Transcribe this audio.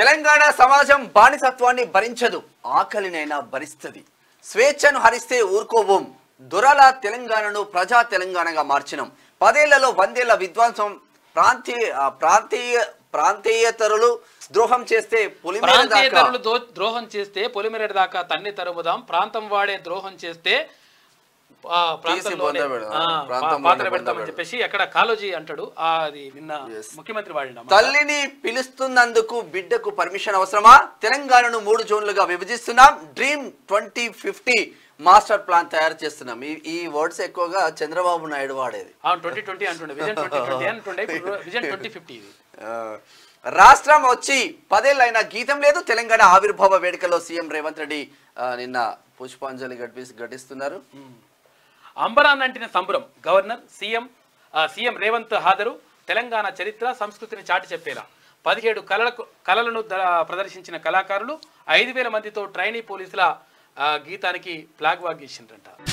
తెలంగాణ సమాజం బానిసత్వాన్ని భరించదు ఆకలినైనా భరిస్తుంది స్వేచ్ఛను హరిస్తే ఊరుకోబోం దొరల తెలంగాణను ప్రజా తెలంగాణగా మార్చినం పదేళ్లలో వందేళ్ల విధ్వంసం ప్రాంతీయ ఆ, ప్రాంతీయ ప్రాంతీయతరులు ద్రోహం చేస్తే పులిమేర దాకా ప్రాంతీయతరులు దో- ద్రోహం చేస్తే పొలిమేరడి దాకా తన్ని తరుముదాం ప్రాంతం వాడే ద్రోహం చేస్తే ఆ, ప్రాంతంలోనే బొంద పెడదాం. ఆ, ప్రాంతంలోనే పాత్ర బొంద పెడతామని పెడదాం. చెప్పేసి అక్కడ కాలోజీ అంటాడు ఆ, అది నిన్న ముఖ్యమంత్రి వాడిన తల్లిని పిలుస్తున్నందుకు బిడ్డకు పర్మిషన్ అవసరమా తెలంగాణను మూడు జోన్లుగా విభజిస్తున్నాం dream twenty fifty master plan తయారు చేస్తున్నాం ఈ ఈ వర్డ్స్ ఎక్కువగా చంద్రబాబు నాయుడు వాడేది ట్వంటీ ట్వంటీ అంటుండే విజన్ ట్వంటీ ట్వంటీ అంటుండే ఇప్పుడు విజన్ ట్వంటీ ఫిఫ్టీ ఇది ఆ, రాష్ట్రం వచ్చి పదేళ్ళైన గీతం లేదు తెలంగాణ ఆవిర్భావ వేడుకలో సీఎం రేవంత్ రెడ్డి ఆ, నిన్న పుష్పాంజలి ఘటి ఘటిస్తున్నారు అంబరాన్నంటిన సంబరం గవర్నర్ సీఎం ఆ, సీఎం రేవంత్ హాజరు తెలంగాణ చరిత్ర సంస్కృతిని చాటి చెప్పేలా పదిహేడు కళలకు కళలను ద- ప్రదర్శించిన కళాకారులు ఐదు వేల మందితో ట్రైనీ పోలీసుల ఆ, గీతానికి ఫ్లాగ్ వాగ్ ఇచ్చిండ్రంట